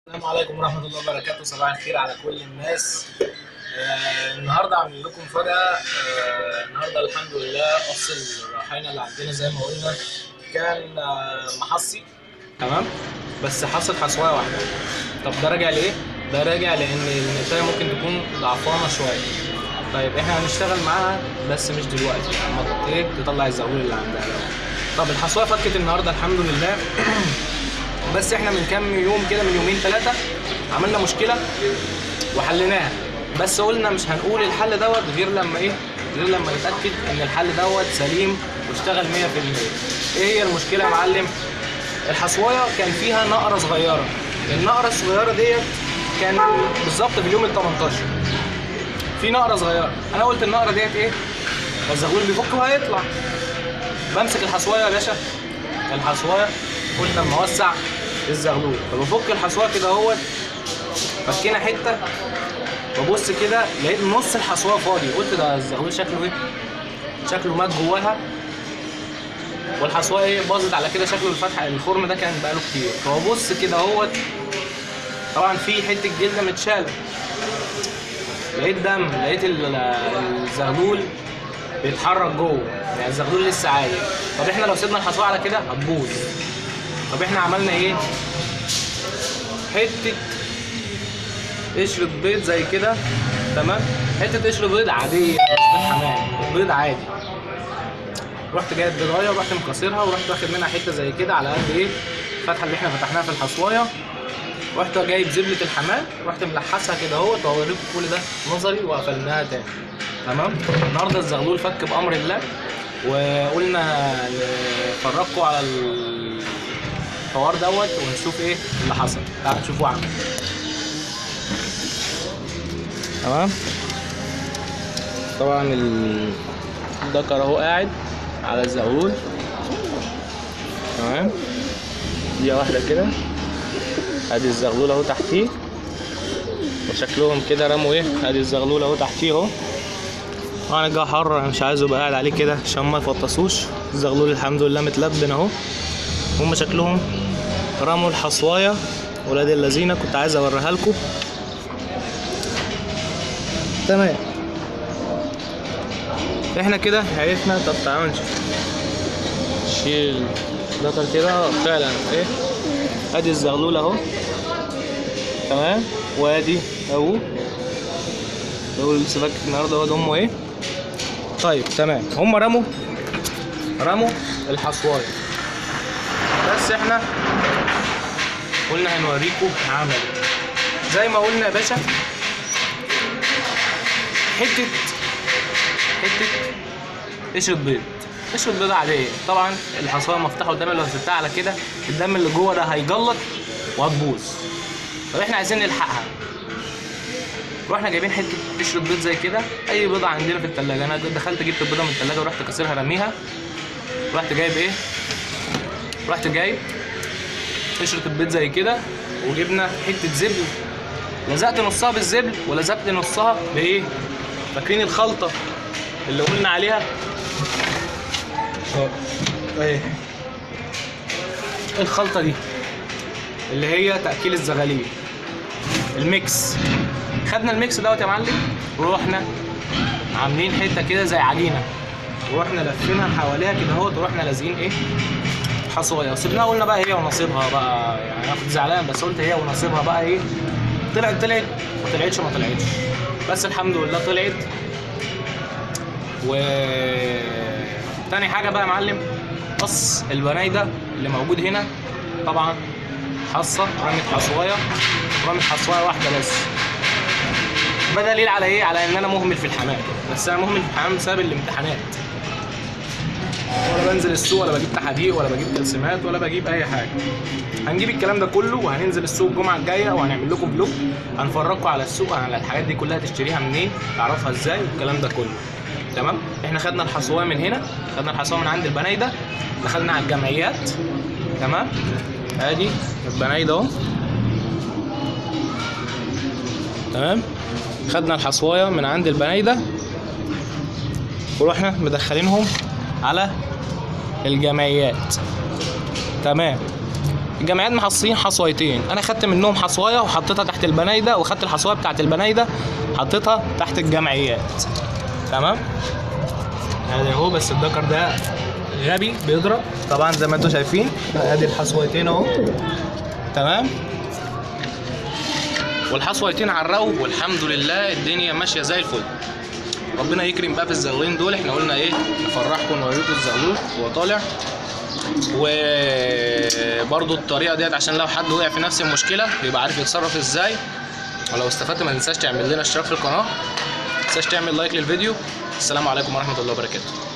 السلام عليكم ورحمة الله وبركاته صباح الخير على كل الناس آه النهارده عامل لكم مفاجأة آه النهارده الحمد لله قص الرحينة اللي عندنا زي ما قلنا كان آه محصي تمام بس حصل حصواية واحدة طب ده راجع لإيه؟ ده راجع لأن النتاية ممكن تكون ضعفانة شوية طيب احنا هنشتغل معاها بس مش دلوقتي اما ايه تطلع الزغلول اللي عندها طب الحصواية فكت النهارده الحمد لله بس احنا من كام يوم كده من يومين ثلاثة عملنا مشكلة وحليناها بس قلنا مش هنقول الحل دوت غير لما ايه غير لما نتأكد ان الحل دوت سليم واشتغل 100% ايه هي المشكلة يا معلم الحصواية كان فيها نقرة صغيرة النقرة الصغيرة ديت كان بالظبط في اليوم ال 18 في نقرة صغيرة انا قلت النقرة ديت ايه الزغلول بيفك وهيطلع بمسك الحصواية يا باشا الحصواية قلت اما اوسع الزغلول فبفك الحصوايه كده اهوت فكينا حته ببص كده لقيت نص الحصوايه فاضي قلت ده الزغلول شكله ايه شكله مات جواها والحصوايه ايه باظت على كده شكله الفتحه الخرم ده كان بقاله كتير فببص كده اهوت طبعا في حته جلده متشاله لقيت دم لقيت ال- الزغلول بيتحرك جوه يعني الزغلول لسه عايش طب احنا لو سيبنا الحصوايه على كده هتبوظ طب احنا عملنا ايه حته قشرة بيض زي كده تمام حته قشر بيض عاديه مش بيض حمام بيض عادي رحت جايب بيضايه ورحت مكسرها ورحت واخد منها حته زي كده على قد ايه الفتحه اللي احنا فتحناها في الحصوايه رحت جايب زبله الحمام رحت ملحسها كده اهوت واوريكم كل ده نظري وقفلناها تاني تمام النهارده الزغلول فك بامر الله وقلنا نفرجكم على الحوار دوت ونشوف ايه اللي حصل تعالوا نشوفوا عمل تمام طبعا الذكر اهو قاعد على الزغلول تمام دي واحده كده ادي الزغلول اهو تحتيه وشكلهم كده رموا ايه ادي الزغلول اهو تحتيه اهو طبعا الجو حر انا مش عايزه يبقى قاعد عليه كده عشان ما يفطسوش الزغلول الحمد لله متلبن اهو هم شكلهم رموا الحصوايه ولاد اللذينه كنت عايز اوريها لكم تمام احنا كده عرفنا طب تعالوا نشوف شيل ذكر كده آه، فعلا ايه ادي الزغلول اهو تمام وادي اهو دول لسه فاكر النهارده واد امه ايه طيب تمام هم رموا رموا الحصوايه بس احنا قلنا هنوريكم عمل زي ما قلنا يا باشا حته حته قشرة بيض قشرة بيض عادية طبعا الحصواية مفتوحة قدامي لو سبتها على كده الدم اللي جوه ده هيجلط وهتبوظ طب احنا عايزين نلحقها رحنا جايبين حته قشرة بيض زي كده اي بيضة عندنا في التلاجة انا دخلت جبت البيضة من التلاجة ورحت كسرها رميها رحت جايب ايه رحت جايب قشرة البيض زي كده وجبنا حتة زبل لزقت نصها بالزبل ولزقت نصها بايه فاكرين الخلطة اللي قلنا عليها اه ايه الخلطة دي اللي هي تأكيل الزغاليل الميكس خدنا الميكس دوت يا معلم ورحنا عاملين حته كده زي عجينه ورحنا لفينها حواليها كده اهوت ورحنا لازقين ايه حصوايه وسيبناها قلنا بقى هي ونصيبها بقى يعني انا كنت زعلان بس قلت هي ونصيبها بقى ايه طلعت طلعت ما طلعتش ما طلعتش بس الحمد لله طلعت و تاني حاجه بقى يا معلم قص البنايده اللي موجود هنا طبعا حصه رمت حصوايه رمت حصوايه واحده بس ده دليل على ايه على ان انا مهمل في الحمام بس انا مهمل في الحمام بسبب الامتحانات ولا بنزل السوق ولا بجيب تحديق ولا بجيب تلسيمات ولا بجيب اي حاجه هنجيب الكلام ده كله وهننزل السوق الجمعه الجايه وهنعمل لكم فلوج هنفرجكم على السوق على الحاجات دي كلها تشتريها منين تعرفها ازاي والكلام ده كله تمام احنا خدنا الحصوايه من هنا خدنا الحصوايه من عند البنايده دخلنا على الجمعيات تمام ادي البنايده اهو تمام خدنا الحصوايه من عند البنايده ورحنا مدخلينهم على الجمعيات تمام الجمعيات محصين حصويتين انا خدت منهم حصوايه وحطيتها تحت البنايده وخدت الحصوايه بتاعت البنايده حطيتها تحت الجمعيات تمام ادي اهو بس الدكر ده غبي بيضرب طبعا زي ما انتم شايفين ادي الحصويتين اهو تمام والحصويتين على الروب والحمد لله الدنيا ماشيه زي الفل ربنا يكرم بقى في الزغلين دول احنا قلنا ايه نفرحكم ونوريكم الزغلول وهو طالع وبرضو الطريقه ديت عشان لو حد وقع في نفس المشكله يبقى عارف يتصرف ازاي ولو استفدت ما تنساش تعمل لنا اشتراك في القناه ما تنساش تعمل لايك للفيديو السلام عليكم ورحمه الله وبركاته